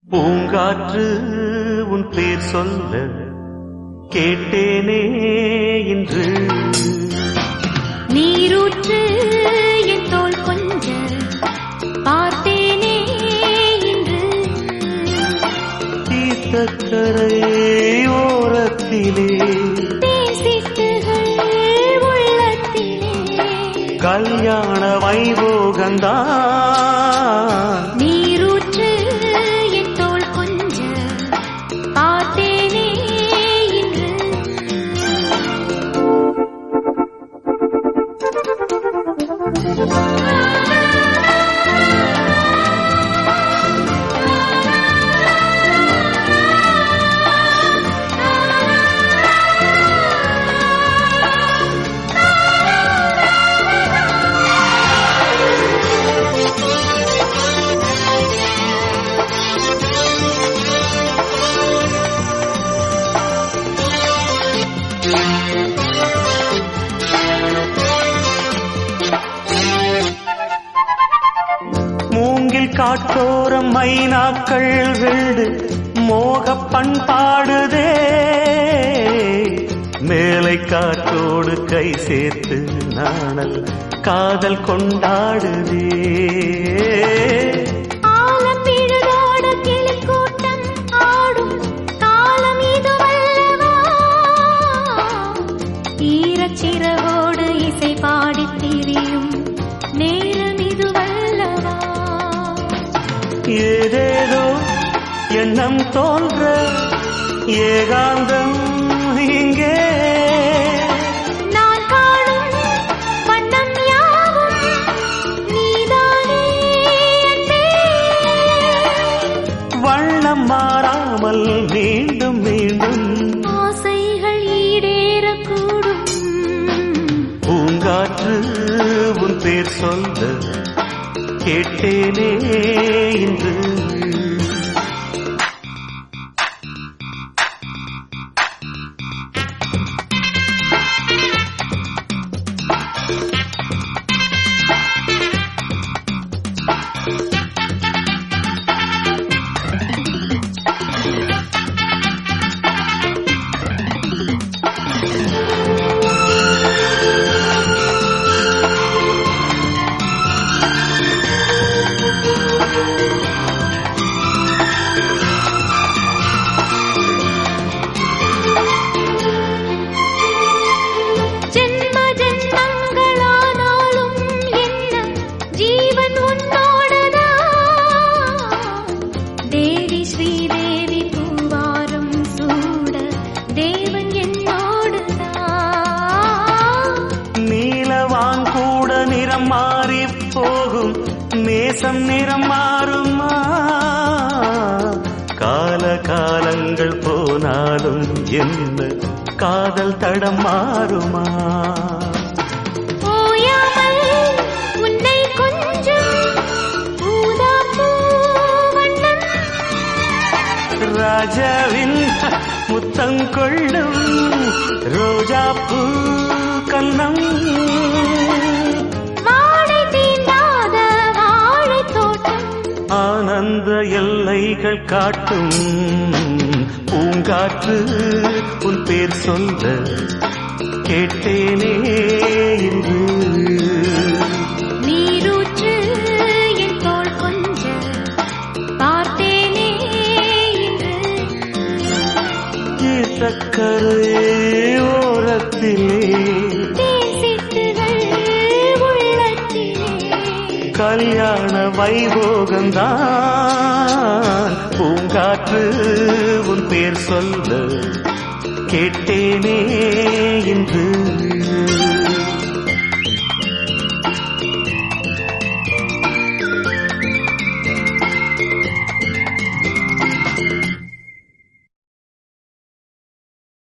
பூங்காற்று உன் பேர் சொல்ல கேட்டேனே இன்று நீரூற்று என் தோள் கொஞ்ச பார்த்தேனே இன்று தீர்த்தக்கரை ஓரத்திலே தேசிட்டுகள் உள்ளத்திலே கல்யாண வைபோகந்தான் நீரூற்று என் தோள் கொஞ்ச பார்த்தேனே இன்று மூங்கில் காட்டோரம் மைனாக்கள் வெள்ளு மோக பண்பாடுதே மேலை காற்றோடு கை சேர்த்து நாணல் காதல் கொண்டாடுதே ஆலப்பிழுதோட கிளிக்கூட்டம் ஆடும் காலம் இதுவல்லவா ஈரச்சிறகோடு இசை பாடித் திரியும் நேரம் இதுவல்லவா ஏதேதோ எண்ணம் தோன்ற ஏகாந்தம் இங்கே நான் காணும் வண்ணம் யாவும் நீதானே அன்பே. வண்ணம் மாறாமல் மீண்டும் மீண்டும் ஆசைகள் ஈடேறக்கூடும் பூங்காற்று உன் பேர் சொல்ல கேட்டேனே இன்று ஜென்ம ஜென்மங்களானாலும் என்ன ஜீவன் உன்னோடுதான் தேவி ஸ்ரீதேவி பூவாரம் சூட தேவன் என்னோடுதான் நீலவான் கூட நிறம் மாறி போகும் நேசம் நிறம் மாறுமா கால காலங்கள் போனாலும் என்ன காதல் தடம் மாறுமா ஓயாமல் உன்னை கொஞ்சம் ஊதாப்பூ வண்ணம் ராஜாவின் முத்தம் கொள்ளும் ரோஜாப்பூ கன்னம் வாடை தீண்டாத வாழைத் தோட்டம் ஆனந்த எல்லைகள் காட்டும் பூங்காற்று உன் பேர் சொல்ல கேட்டேனே இன்று நீரூற்று என் தோள் கொஞ்ச பார்த்தேனே இன்று தீர்த்தக்கரை ஓரத்திலே தேசிட்டுகள் உள்ளத்திலே கல்யாண வைபோகந்தான் பூங்காற்று உன் பேர் சொல்ல கேட்டேனே இன்று